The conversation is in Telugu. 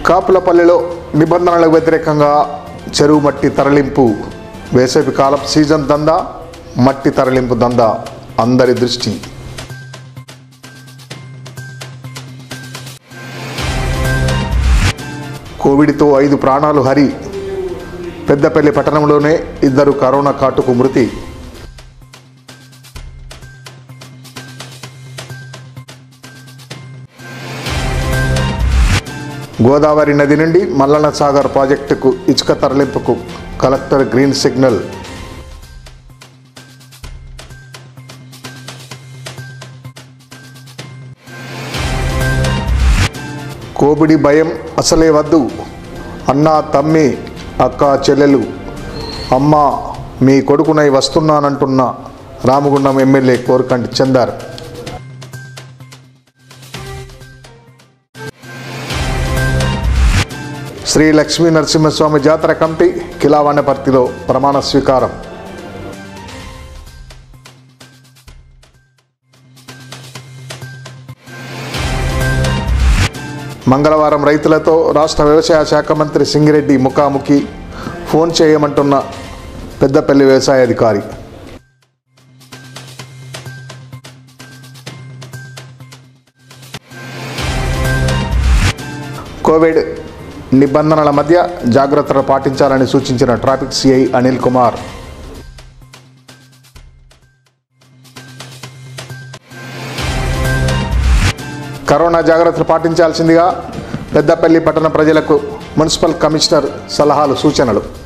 కాపులపల్లిలో నిబంధనలకు వ్యతిరేకంగా చెరువు మట్టి తరలింపు వేసవి కాలం సీజన్ దందా మట్టి తరలింపు దందా అందరి దృష్టి కోవిడ్తో ఐదు ప్రాణాలు హరి పెద్దపల్లి పట్టణంలోనే ఇద్దరు కరోనా కాటుకు మృతి గోదావరి నది నుండి మల్లన్న సాగర్ ప్రాజెక్టుకు ఇసుక తరలింపుకు కలెక్టర్ గ్రీన్ సిగ్నల్ కోవిడి భయం అసలే వద్దు అన్న తమ్మి అక్క చెల్లెలు అమ్మ మీ కొడుకునై వస్తున్నానంటున్న రామగుండం ఎమ్మెల్యే కోరకంటి చందర్ శ్రీ లక్ష్మీ నరసింహస్వామి జాతర కమిటీ కిలావన్నపర్తిలో ప్రమాణ స్వీకారం మంగళవారం రైతులతో రాష్ట్ర వ్యవసాయ శాఖ మంత్రి సింగిరెడ్డి ముఖాముఖి ఫోన్ చేయమంటున్న పెద్దపల్లి వ్యవసాయ అధికారి కోవిడ్ నిబంధనల మధ్య జాగ్రత్తలు పాటించాలని సూచించిన traffic CI Anil Kumar corona జాగ్రత్తలు పాటించాల్సిందిగా పెద్దపల్లి పట్టణ ప్రజలకు మున్సిపల్ కమిషనర్ సలహాలు సూచనలు